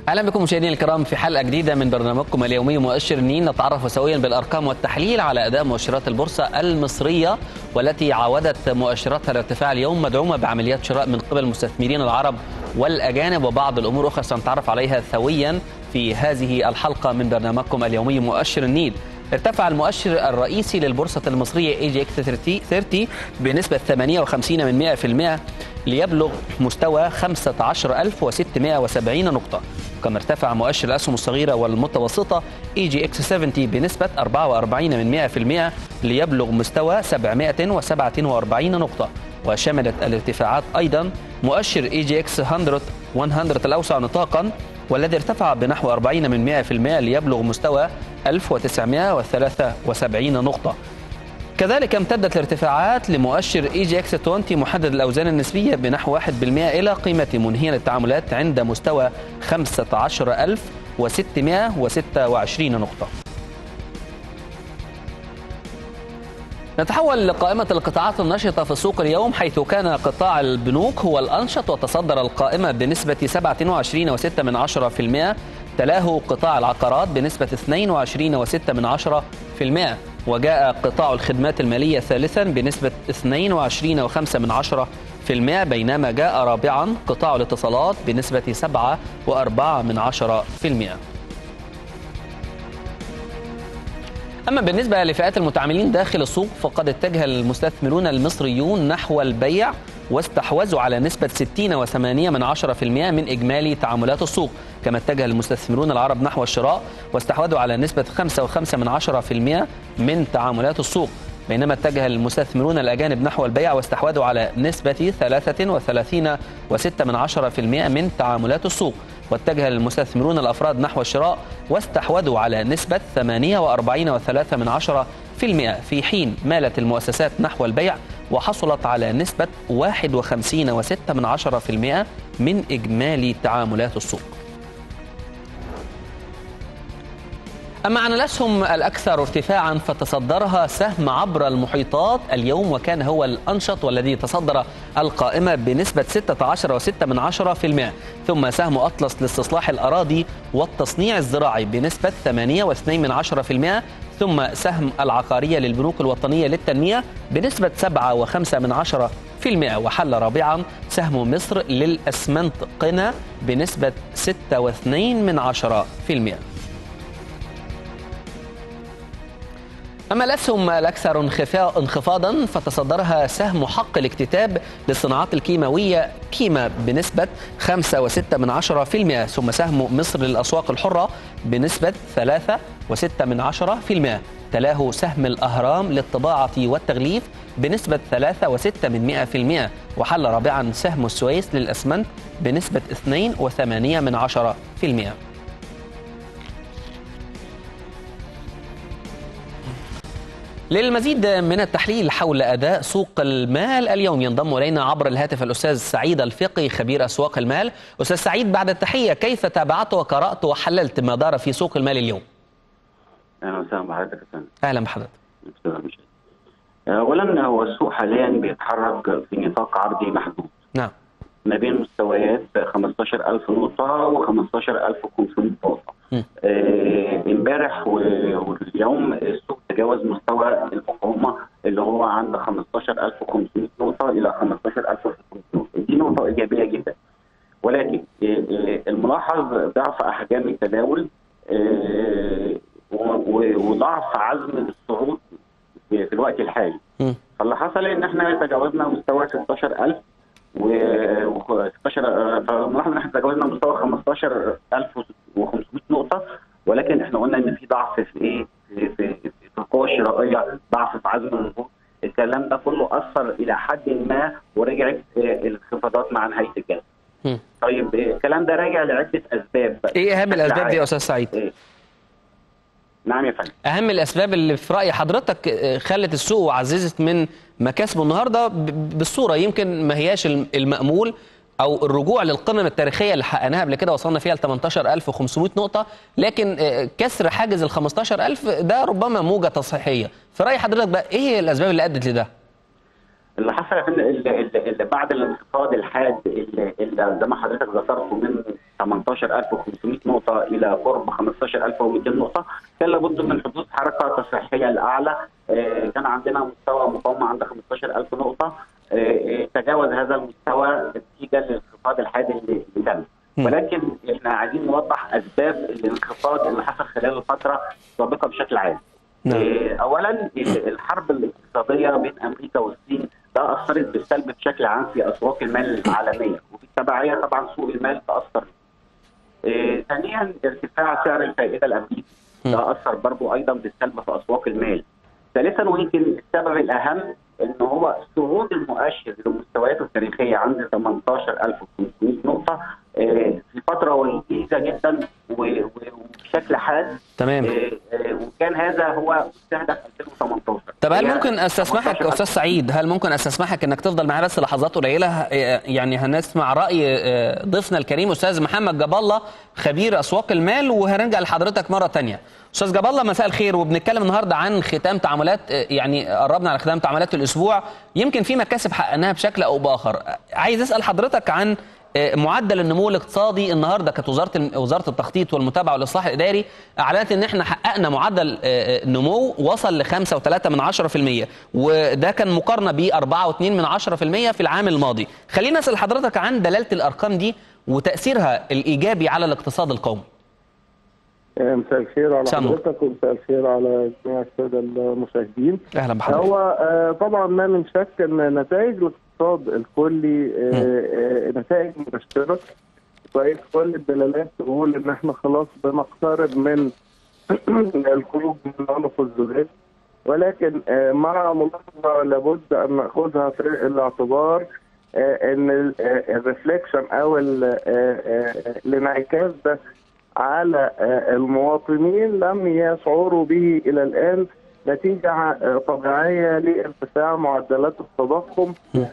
اهلا بكم مشاهدينا الكرام في حلقه جديده من برنامجكم اليومي مؤشر نين نتعرف سويا بالارقام والتحليل على اداء مؤشرات البورصه المصريه والتي عاودت مؤشراتها الارتفاع اليوم مدعومه بعمليات شراء من قبل المستثمرين العرب والاجانب وبعض الامور اخرى سنتعرف عليها سويا في هذه الحلقه من برنامجكم اليومي مؤشر النيل ارتفع المؤشر الرئيسي للبورصة المصرية اي جي اكس 30 بنسبة 58 من 100% ليبلغ مستوى 15670 نقطة كما ارتفع مؤشر الأسهم الصغيرة والمتوسطة اي جي اكس 70 بنسبة 44 من 100% ليبلغ مستوى 747 نقطة وشملت الارتفاعات أيضا مؤشر اي جي اكس 100 100 الأوسع نطاقا والذي ارتفع بنحو 40 من 100% ليبلغ مستوى 1973 نقطة كذلك امتدت الارتفاعات لمؤشر اي جي اكس 20 محدد الاوزان النسبيه بنحو 1% الى قيمه منهيه للتعاملات عند مستوى 15626 نقطه. نتحول لقائمة القطاعات النشطة في السوق اليوم حيث كان قطاع البنوك هو الأنشط وتصدر القائمة بنسبة 27.6% تلاه قطاع العقارات بنسبة 22.6% وجاء قطاع الخدمات المالية ثالثا بنسبة 22.5% بينما جاء رابعا قطاع الاتصالات بنسبة 7.4%. أما بالنسبة لفئات المتعاملين داخل السوق فقد اتجه المستثمرون المصريون نحو البيع واستحوذوا على نسبة 60.8% من إجمالي تعاملات السوق كما اتجه المستثمرون العرب نحو الشراء واستحوذوا على نسبة 5.5% من تعاملات السوق بينما اتجه المستثمرون الأجانب نحو البيع واستحوذوا على نسبة 33.6% من تعاملات السوق واتجه المستثمرون الأفراد نحو الشراء واستحوذوا على نسبة 48.3% في حين مالت المؤسسات نحو البيع وحصلت على نسبة 51.6% من إجمالي تعاملات السوق أما عن الأسهم الأكثر ارتفاعا فتصدرها سهم عبر المحيطات اليوم وكان هو الأنشط والذي تصدر القائمة بنسبة 16.6% ثم سهم أطلس لاستصلاح الأراضي والتصنيع الزراعي بنسبة 8.2% ثم سهم العقارية للبنوك الوطنية للتنمية بنسبة 7.5% وحل رابعا سهم مصر للأسمنت قنا بنسبة 6.2%. أما الأسهم الأكثر انخفاضا فتصدرها سهم حق الاكتتاب للصناعات الكيماوية كيما بنسبة 5.6% ثم سهم مصر للأسواق الحرة بنسبة 3.6% تلاه سهم الأهرام للطباعة والتغليف بنسبة 3.6% وحل رابعا سهم السويس للأسمنت بنسبة 2.8%. للمزيد من التحليل حول اداء سوق المال اليوم ينضم الينا عبر الهاتف الاستاذ سعيد الفقي خبير اسواق المال استاذ سعيد بعد التحيه كيف تابعت وقرات وحللت ما دار في سوق المال اليوم اهلا وسهلا بحضرتك يا اهلا بحضرتك اولا هو السوق حاليا بيتحرك في نطاق عرضي محدود نعم ما بين مستويات 15000 نقطه و15500 نقطه امبارح واليوم السوق تجاوز مستوى المقاومه اللي هو عند 15500 نقطه الى 15600 نقطه دي نقطه ايجابيه جدا ولكن الملاحظ ضعف احجام التداول وضعف عزم الصعود في الوقت الحالي فاللي حصل ان احنا تجاوزنا مستوى 16000 و 16 فملاحظ ان احنا تجاوزنا مستوى 15500 نقطه ولكن احنا قلنا ان في ضعف في ايه في في, في القوه الشرائيه ضعف في عزم النفوذ الكلام ده كله اثر الى حد ما ورجعت الانخفاضات مع نهايه الجلسه. طيب الكلام ده راجع لعده اسباب ايه اهم الاسباب دي يا استاذ سعيد؟ إيه؟ نعم يا فندم اهم الاسباب اللي في راي حضرتك خلت السوق وعززت من مكاسبه النهارده بالصوره يمكن ما هياش المامول او الرجوع للقمم التاريخيه اللي حققناها قبل كده وصلنا فيها ل 18500 نقطه لكن كسر حاجز ال 15000 ده ربما موجه تصحيحيه في راي حضرتك بقى ايه هي الاسباب اللي ادت لده اللي حصل يا فندم اللي, اللي بعد الانخفاض الحاد اللي, اللي زي ما حضرتك ذكرته من 18500 نقطه الى قرب 15200 نقطه كان لابد من حدوث حركه تصحيحيه الاعلى كان عندنا مستوى مقاومه عند 15000 نقطه تجاوز هذا المستوى نتيجه للانخفاض الحاد اللي تم ولكن احنا عايزين نوضح اسباب الانخفاض اللي حصل خلال الفتره السابقه بشكل عام. نعم. اولا الحرب الاقتصاديه بين امريكا والصين ده اثرت بالسلب بشكل عام في اسواق المال العالميه وبالتبعيه طبعا سوق المال تاثر. ثانيا ارتفاع سعر الفائده الامريكي ده اثر برضه ايضا بالسلب في اسواق المال. ثالثا ويمكن السبب الاهم ان هو صعود المؤشر لمستوياته التاريخيه عند 18500 نقطه في فتره وجيزه جدا وبشكل حاد تمام وكان هذا هو مستهدف 2018 طب هل ممكن استسمحك استاذ سعيد هل ممكن استسمحك انك تفضل معايا بس لحظات قليله يعني هنسمع راي ضيفنا الكريم استاذ محمد جاب الله خبير اسواق المال وهنرجع لحضرتك مره ثانيه استاذ جاب الله مساء الخير وبنتكلم النهارده عن ختام تعاملات يعني قربنا على ختام تعاملات الاسبوع يمكن في مكاسب حققناها بشكل او باخر عايز اسال حضرتك عن معدل النمو الاقتصادي النهارده كانت وزاره وزاره التخطيط والمتابعه والاصلاح الاداري اعلنت ان احنا حققنا معدل نمو وصل ل 5.3 من 10% وده كان مقارنه ب 4.2 من 10% في العام الماضي خلينا اسال حضرتك عن دلاله الارقام دي وتاثيرها الايجابي على الاقتصاد القومي مساء الخير على حضرتك ومساء الخير على جميع الساده المشاهدين اهلا بحضرتك هو طبعا ما من شك ان نتائج الاقتصاد الكلي نتائج مبشره كويس كل الدلالات تقول ان احنا خلاص بنقترب من الخروج من عنق الزجاج ولكن مع ملاحظه لابد ان ناخذها في الاعتبار ان الريفليكشن او الانعكاس ده على المواطنين لم يشعروا به الى الان نتيجه طبيعيه لارتفاع معدلات التضخم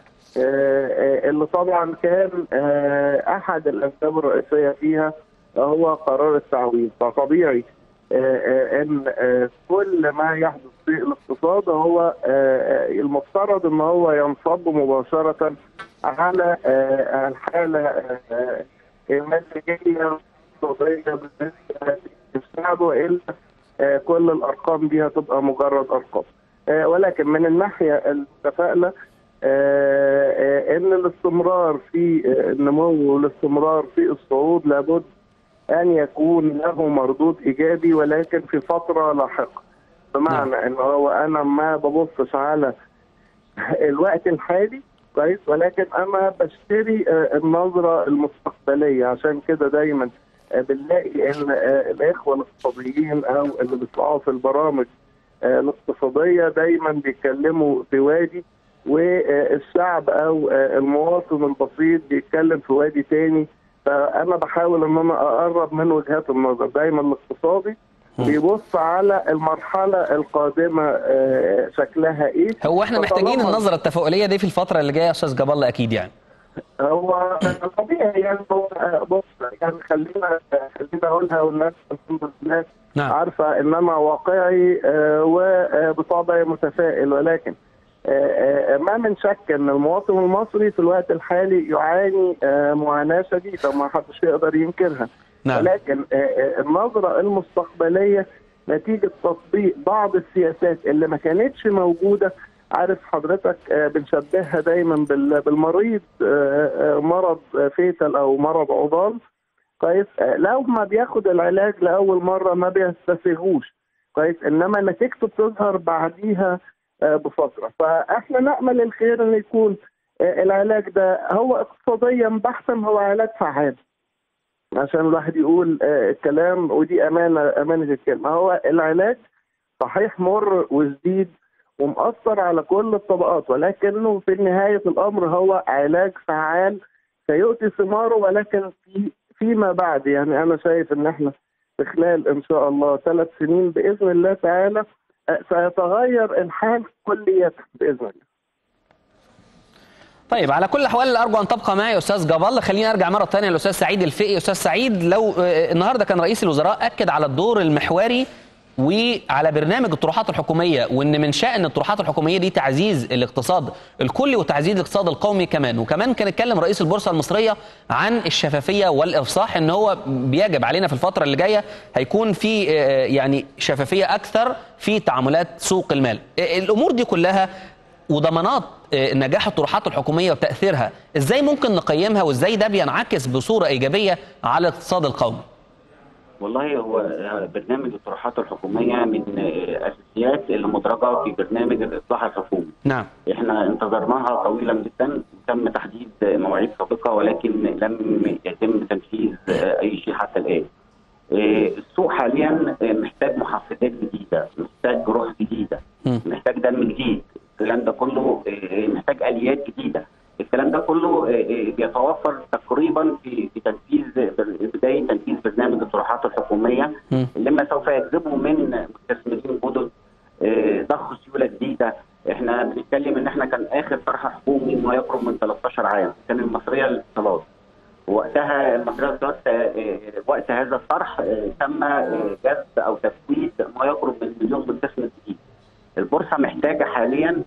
اللي طبعا كان احد الاسباب الرئيسيه فيها هو قرار التعويض فطبيعي ان كل ما يحدث في الاقتصاد هو المفترض ان هو ينصب مباشره على الحاله المزاجيه الاقتصاديه تساعده الا كل الارقام دي هتبقى مجرد ارقام ولكن من الناحيه المتفائله ان الاستمرار في النمو والاستمرار في الصعود لابد ان يكون له مردود ايجابي ولكن في فتره لاحقه بمعنى ان هو انا ما ببصش على الوقت الحالي كويس ولكن انا بشتري النظره المستقبليه عشان كده دايما بنلاقي ان الاخوه الاقتصاديين او اللي بيطلعوا في البرامج الاقتصاديه دايما بيتكلموا في وادي والشعب او المواطن البسيط بيتكلم في وادي تاني فانا بحاول ان انا اقرب من وجهات النظر دايما الاقتصادي بيبص على المرحله القادمه شكلها ايه هو احنا محتاجين النظره التفاؤليه دي في الفتره اللي جايه يا استاذ جاب الله اكيد يعني هو طبيعي يعني هو بص يعني خلينا خلينا اقولها والناس الناس نعم. عارفه ان انا واقعي وبطبعي متفائل ولكن ما من شك ان المواطن المصري في الوقت الحالي يعاني معاناه شديده ما حدش يقدر ينكرها نعم. ولكن النظره المستقبليه نتيجه تطبيق بعض السياسات اللي ما كانتش موجوده عارف حضرتك بنشبهها دايما بالمريض مرض فيتل او مرض عضال كويس لو ما بياخد العلاج لاول مره ما بيستسيغوش كويس انما نتيجته بتظهر بعديها بفتره فاحنا نامل الخير ان يكون العلاج ده هو اقتصاديا بحثا هو علاج فعال عشان الواحد يقول الكلام ودي امانه امانه الكلمه هو العلاج صحيح مر وجديد ومأثر على كل الطبقات ولكنه في نهاية الأمر هو علاج فعال سيؤتي ثماره ولكن في فيما بعد يعني أنا شايف إن إحنا في خلال إن شاء الله ثلاث سنين بإذن الله تعالى سيتغير الحال كليا بإذن الله. طيب على كل الاحوال ارجو ان تبقى معي استاذ جبل خليني ارجع مره ثانيه للاستاذ سعيد الفقي استاذ سعيد لو النهارده كان رئيس الوزراء اكد على الدور المحوري وعلى برنامج الطروحات الحكوميه وان من شان الطروحات الحكوميه دي تعزيز الاقتصاد الكلي وتعزيز الاقتصاد القومي كمان وكمان كان اتكلم رئيس البورصه المصريه عن الشفافيه والافصاح ان هو بيجب علينا في الفتره اللي جايه هيكون في يعني شفافيه اكثر في تعاملات سوق المال الامور دي كلها وضمانات نجاح الطروحات الحكوميه وتاثيرها ازاي ممكن نقيمها وازاي ده بينعكس بصوره ايجابيه على الاقتصاد القومي والله هو برنامج الطروحات الحكوميه من الاساسيات اللي مدرجه في برنامج الاصلاح الحكومي. نعم. احنا انتظرناها طويلا جدا تم تحديد مواعيد سابقه ولكن لم يتم تنفيذ اي شيء حتى الان. السوق حاليا محتاج محفزات جديده، محتاج روح جديده، محتاج دم جديد، الكلام ده كله محتاج اليات جديده. الكلام ده كله بيتوفر تقريبا في في تنفيذ بدايه تنفيذ برنامج الطروحات الحكوميه اللي ما سوف يجذبه من مستثمرين جدد ضخ سيوله جديده احنا بنتكلم ان احنا كان اخر طرح حكومي ما يقرب من 13 عام كان المصريه للاتصالات وقتها المصريه للاتصالات وقت هذا الطرح تم جذب او تفويت ما يقرب من مليون مستثمر جديد البورصه محتاجه حاليا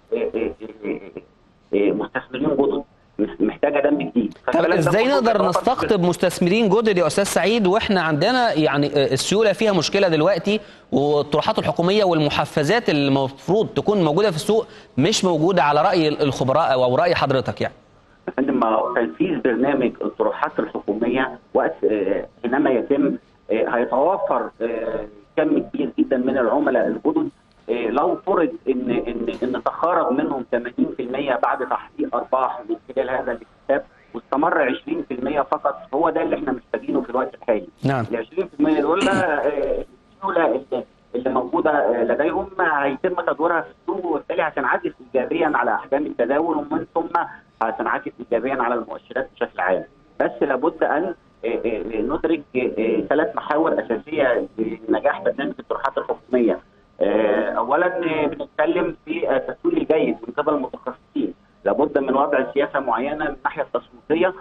مستثمرين جدد محتاجه دم جديد طب ازاي نقدر نستقطب مستثمرين جدد يا استاذ سعيد واحنا عندنا يعني السيوله فيها مشكله دلوقتي والطروحات الحكوميه والمحفزات اللي المفروض تكون موجوده في السوق مش موجوده على راي الخبراء او راي حضرتك يعني عندما تنفيذ برنامج الطروحات الحكوميه وقت حينما يتم هيتوفر كم كبير جدا من العملاء الجدد لو فرض ان ان ان تخرج منهم 80% بعد تحقيق ارباح من خلال هذا الاكتساب واستمر 20% فقط هو ده اللي احنا محتاجينه في الوقت الحالي. نعم. ال 20% دول السيوله اللي موجوده لديهم هيتم تدويرها في السوق وبالتالي هتنعكس ايجابيا على احجام التداول ومن ثم هتنعكس ايجابيا على المؤشرات بشكل عام. بس لابد ان ندرك ثلاث محاور اساسيه لنجاح برنامج الطروحات الحكوميه. اولا بنتكلم في التسويق الجيد من قبل المتخصصين لابد من وضع سياسه معينه من الناحيه التسويقيه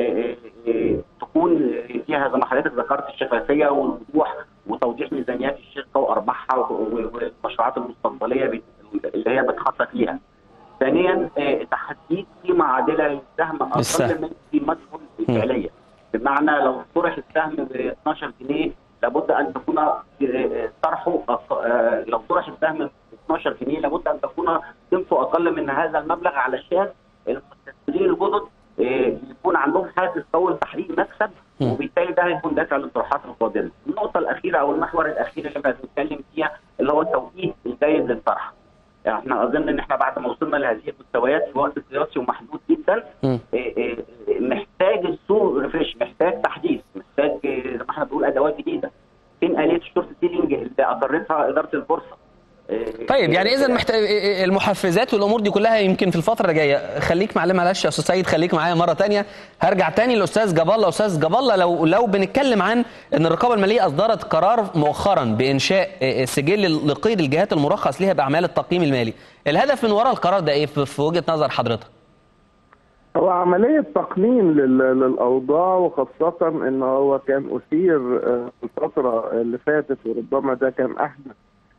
تكون فيها زي ما حضرتك ذكرت الشفافيه والوضوح وتوضيح ميزانيات الشركه وارباحها والمشروعات المستقبليه اللي هي بتخطط ليها. ثانيا تحديد قيمه عادله للسهم اقل من قيمته الفعليه بمعنى لو طرح السهم ب 12 جنيه لابد ان تكون طرحه لو طرح السهم ب 12 جنيه لابد ان تكون قيمته اقل من هذا المبلغ علشان المستثمرين الجدد يكون عندهم حافز قوي لتحقيق مكسب وبالتالي ده هيكون دافع للطروحات القادمه. النقطه الاخيره او المحور الاخير اللي بنتكلم فيها اللي هو التوقيت الجيد للطرح. احنا اظن ان احنا بعد ما وصلنا لهذه المستويات في وقت قياسي ومحدود جدا محتاج السوق ريفريش محتاج تحديث محتاج زي ما احنا بنقول ادوات جديده فين اليه الشورت سيلينج اللي اقرتها اداره البورصه طيب يعني اذا محتاج المحفزات والامور دي كلها يمكن في الفتره الجايه خليك معلم معلش يا استاذ سعيد خليك معايا مره ثانيه هرجع ثاني للاستاذ جاب الله استاذ جاب الله لو لو بنتكلم عن ان الرقابه الماليه اصدرت قرار مؤخرا بانشاء سجل لقيد الجهات المرخص لها باعمال التقييم المالي الهدف من وراء القرار ده ايه في وجهه نظر حضرتك هو عملية تقنين للأوضاع وخاصة إن هو كان أثير في الفترة اللي فاتت وربما ده كان أحد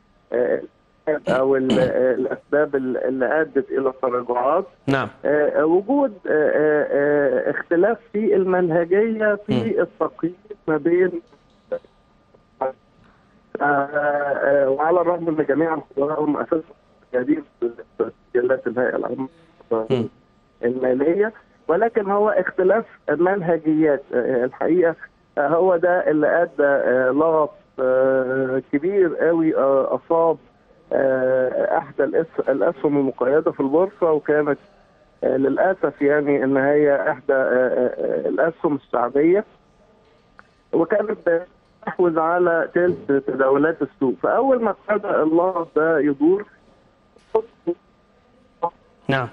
او الاسباب اللي ادت الى التراجعات نعم وجود اختلاف في المنهجيه في التقييم ما بين وعلى الرغم ان جميع الخبراء هم اساسا جديد سجلات الهيئه العامه الماليه ولكن هو اختلاف منهجيات الحقيقه هو ده اللي ادى لغط كبير قوي اصاب احدى الاسهم المقيده في البورصه وكانت للاسف يعني ان هي احدى الاسهم الشعبيه وكانت تستحوذ على ثلث تداولات السوق فاول ما بدا اللغط ده يدور نعم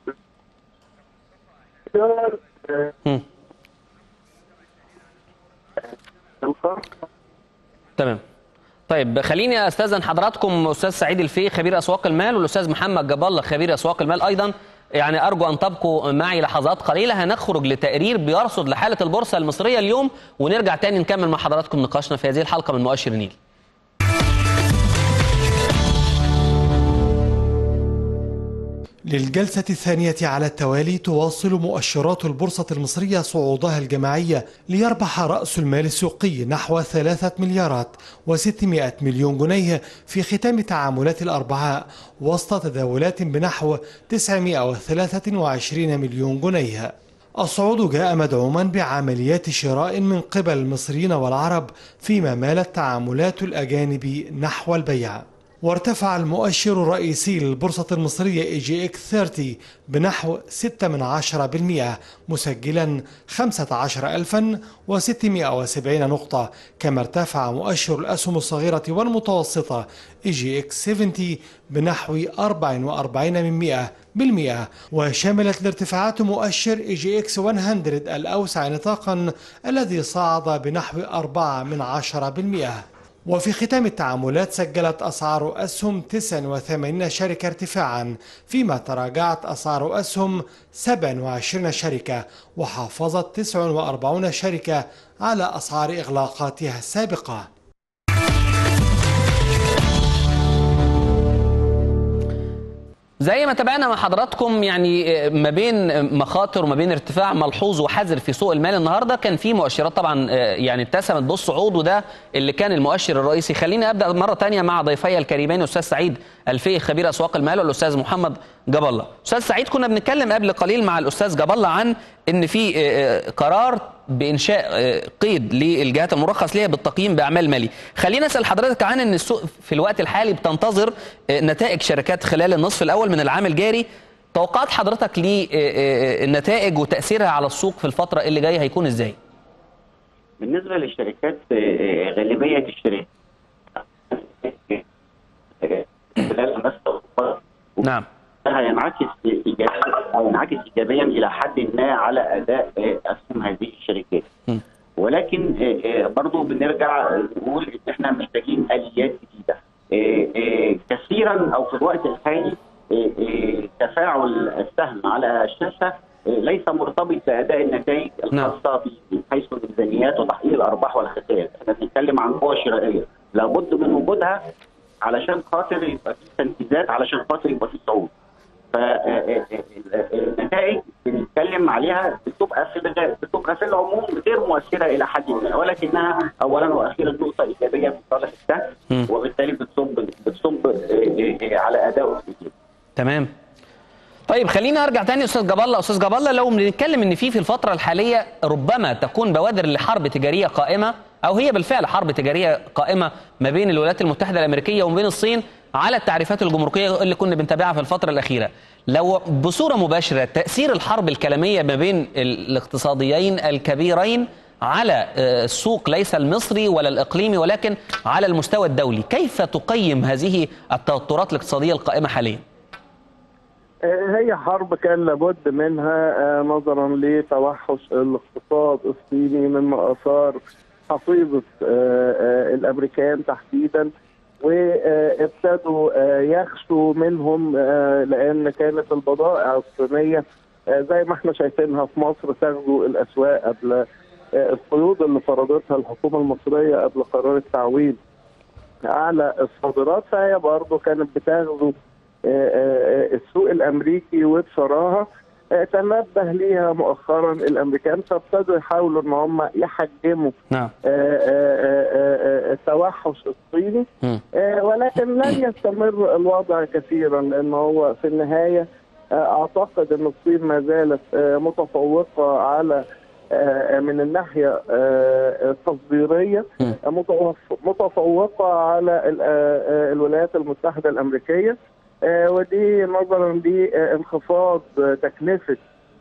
تمام طيب خليني استاذن حضراتكم استاذ سعيد الفي خبير اسواق المال والاستاذ محمد جاب الله خبير اسواق المال ايضا يعني ارجو ان تبقوا معي لحظات قليله هنخرج لتقرير بيرصد لحاله البورصه المصريه اليوم ونرجع تاني نكمل مع حضراتكم نقاشنا في هذه الحلقه من مؤشر النيل للجلسة الثانية على التوالي تواصل مؤشرات البورصة المصرية صعودها الجماعية ليربح رأس المال السوقي نحو ثلاثة مليارات وستمائة مليون جنيه في ختام تعاملات الأربعاء وسط تداولات بنحو 923 مليون جنيه الصعود جاء مدعوما بعمليات شراء من قبل المصريين والعرب فيما مالت تعاملات الأجانب نحو البيع وارتفع المؤشر الرئيسي للبورصة المصرية اي جي اكس 30 بنحو 6 من عشرة بالمئة مسجلا 15670 نقطة كما ارتفع مؤشر الأسهم الصغيرة والمتوسطة اي جي اكس 70 بنحو 44 من مئة بالمئة وشملت الارتفاعات مؤشر اي جي اكس 100 الأوسع نطاقا الذي صعد بنحو 4 من عشرة بالمئة وفي ختام التعاملات سجلت أسعار أسهم 89 شركة ارتفاعا فيما تراجعت أسعار أسهم 27 شركة وحافظت 49 شركة على أسعار إغلاقاتها السابقة زي ما تابعنا مع حضراتكم يعني ما بين مخاطر وما بين ارتفاع ملحوظ وحذر في سوق المال النهارده كان في مؤشرات طبعا يعني اتسمت بالصعود وده اللي كان المؤشر الرئيسي خليني ابدا مره ثانيه مع ضيفي الكريمين الاستاذ سعيد الفي خبير اسواق المال والاستاذ محمد جاب الله استاذ سعيد كنا بنتكلم قبل قليل مع الاستاذ جاب الله عن ان في قرار بانشاء قيد للجهات المرخص ليها بالتقييم باعمال مالي خلينا اسال حضرتك عن ان السوق في الوقت الحالي بتنتظر نتائج شركات خلال النصف الاول من العام الجاري توقعات حضرتك للنتائج وتاثيرها على السوق في الفتره اللي جايه هيكون ازاي بالنسبه للشركات غالبيه الشركات خلال نعم هينعكس ايجابيا هينعكس ايجابيا الى حد ما على اداء اسهم هذه الشركات. م. ولكن برضه بنرجع نقول ان احنا محتاجين اليات جديده. كثيرا او في الوقت الحالي تفاعل السهم على الشاشه ليس مرتبط باداء النتائج الخاصه من حيث الميزانيات وتحقيق الارباح والخسائر، احنا بنتكلم عن قوه شرائيه لابد من وجودها علشان خاطر يبقى في تنفيذات علشان خاطر يبقى في صعود. فالنتائج بنتكلم عليها بتبقى في بتبقى في العموم غير مؤثره الى حد ما ولكنها اولا واخيرا نقطه ايجابيه في صالح السهم وبالتالي بتصب بتصب على ادائه الجديد. تمام. طيب خلينا ارجع تاني استاذ جاب الله استاذ جاب الله لو بنتكلم ان في في الفتره الحاليه ربما تكون بوادر لحرب تجاريه قائمه او هي بالفعل حرب تجاريه قائمه ما بين الولايات المتحده الامريكيه وما بين الصين على التعريفات الجمركيه اللي كنا بنتابعها في الفتره الاخيره لو بصوره مباشره تاثير الحرب الكلاميه ما بين الاقتصاديين الكبيرين على السوق ليس المصري ولا الاقليمي ولكن على المستوى الدولي كيف تقيم هذه التوترات الاقتصاديه القائمه حاليا هي حرب كان لابد منها نظرا لتوحش الاقتصاد الصيني من مآثار حصيلة الامريكان تحديدا وابتدوا يخشوا منهم لان كانت البضائع الصينيه زي ما احنا شايفينها في مصر تغزو الاسواق قبل القيود اللي فرضتها الحكومه المصريه قبل قرار التعويض على الصادرات فهي برضه كانت بتغزو السوق الامريكي وبصراحه تنبه ليها مؤخرا الامريكان فابتدوا يحاولوا ان هم يحجموا نعم التوحش الصيني ولكن لن يستمر الوضع كثيرا لان هو في النهايه اعتقد ان الصين ما زالت متفوقه على من الناحيه التصديريه متفوقه على الولايات المتحده الامريكيه ودي نظرا لانخفاض تكلفه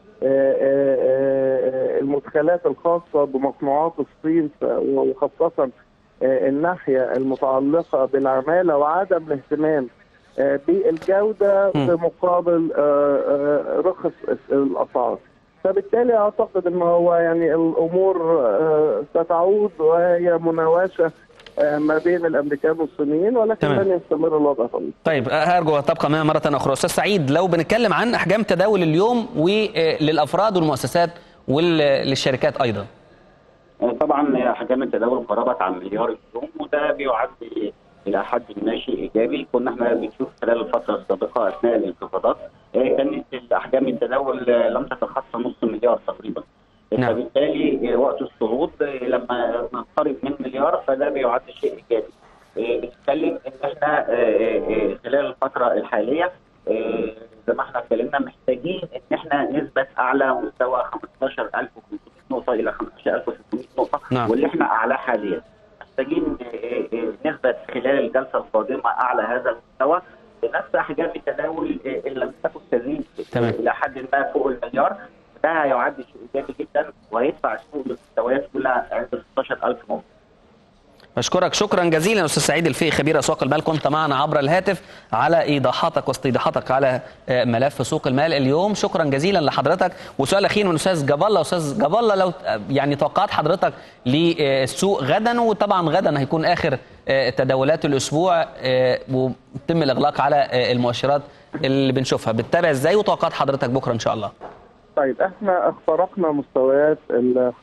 المدخلات الخاصه بمصنوعات الصين وخاصه الناحيه المتعلقه بالعماله وعدم الاهتمام بالجوده بمقابل رخص الاسعار. فبالتالي اعتقد ان هو يعني الامور ستعود وهي مناوشه ما بين الامريكان والصينيين ولكن تمام. لن يستمر الوضع طويل. طيب ارجو تبقى معنا مره اخرى استاذ سعيد لو بنتكلم عن احجام تداول اليوم وللافراد والمؤسسات وللشركات ايضا. طبعا احجام التداول قربت عن مليار اليوم وده بيعد الى حد ما شيء ايجابي كنا احنا بنشوف خلال الفتره السابقه اثناء الانخفاضات آه، كانت الاحجام التداول آه، لم تتخطى نص مليار تقريبا نعم. فبالتالي آه، وقت الصعود آه، لما نقترب من مليار فده بيعد شيء ايجابي آه، بنتكلم ان احنا آه، آه، خلال الفتره الحاليه آه، زي ما احنا اتكلمنا محتاجين ان احنا نثبت اعلى مستوى 15500 نقطه الى 15600 نقطه نعم. واللي احنا اعلاه حاليا محتاجين آه، آه، نثبت خلال الجلسه القادمه اعلى هذا المستوى بنفس احجام التداول آه، اللي لم تكن تزيد تمام. الى حد ما فوق المليار ده هيعد شيء ايجابي جدا وهيدفع السوق للمستويات كلها عند 16000 نقطه بشكرك شكرا جزيلا استاذ سعيد الفقي خبير اسواق المال كنت معنا عبر الهاتف على ايضاحاتك واستيضاحاتك على آه، ملف سوق المال اليوم شكرا جزيلا لحضرتك وسؤال اخير من استاذ جاب الله استاذ جاب الله لو آه، يعني توقعات حضرتك للسوق غدا وطبعا غدا هيكون اخر آه، تداولات الاسبوع آه، ويتم الاغلاق على آه، المؤشرات اللي بنشوفها بتتابع ازاي وتوقعات حضرتك بكره ان شاء الله طيب احنا اخترقنا مستويات ال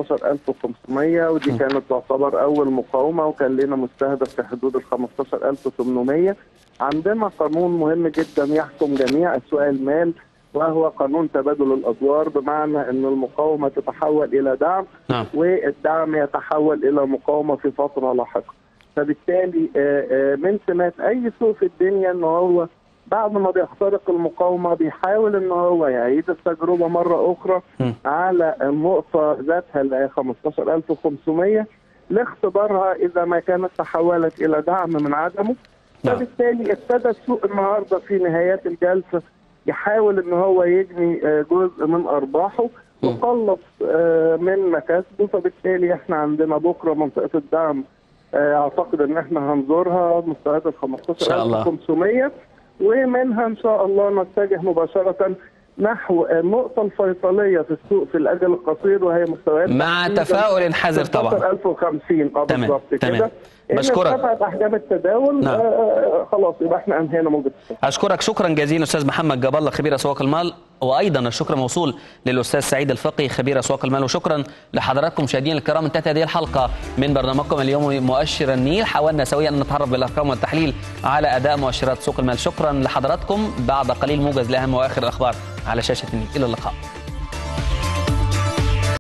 15500 ودي كانت تعتبر اول مقاومه وكان لنا مستهدف في حدود ال 15800 عندنا قانون مهم جدا يحكم جميع اسواق المال وهو قانون تبادل الادوار بمعنى ان المقاومه تتحول الى دعم نعم والدعم يتحول الى مقاومه في فتره لاحقه فبالتالي آه، آه، من سمات اي سوق في الدنيا ان هو بعد ما بيخترق المقاومه بيحاول ان هو يعيد التجربه مره اخرى م. على النقطه ذاتها اللي هي 15500 لاختبارها اذا ما كانت تحولت الى دعم من عدمه نعم. فبالتالي ابتدى السوق النهارده في نهايات الجلسه يحاول ان هو يجني آه، جزء من ارباحه م. وخلص آه، من مكاسبه فبالتالي احنا عندنا بكره منطقه الدعم آه، اعتقد ان احنا هنزورها مستويات ال شاء الله. 15500 ومنها ان شاء الله نتجه مباشره نحو النقطة الفيصلية في السوق في الأجل القصير وهي مستويات مع تفاؤل حذر طبعا 1050 اه تمام، بالظبط تمام. كده إن بشكرك. ارتفعت أحجام التداول نعم. آه، آه، خلاص يبقى احنا أنهينا موجة السوق اشكرك شكرا جزيلا استاذ محمد جاب الله خبير اسواق المال وايضا الشكر موصول للاستاذ سعيد الفقي خبير اسواق المال وشكرا لحضراتكم مشاهدينا الكرام انتهت هذه الحلقه من برنامجكم اليومي مؤشر النيل حاولنا سويا ان نتعرف بالارقام والتحليل على اداء مؤشرات سوق المال شكرا لحضراتكم بعد قليل موجز لاهم واخر الاخبار على شاشه النيل الى اللقاء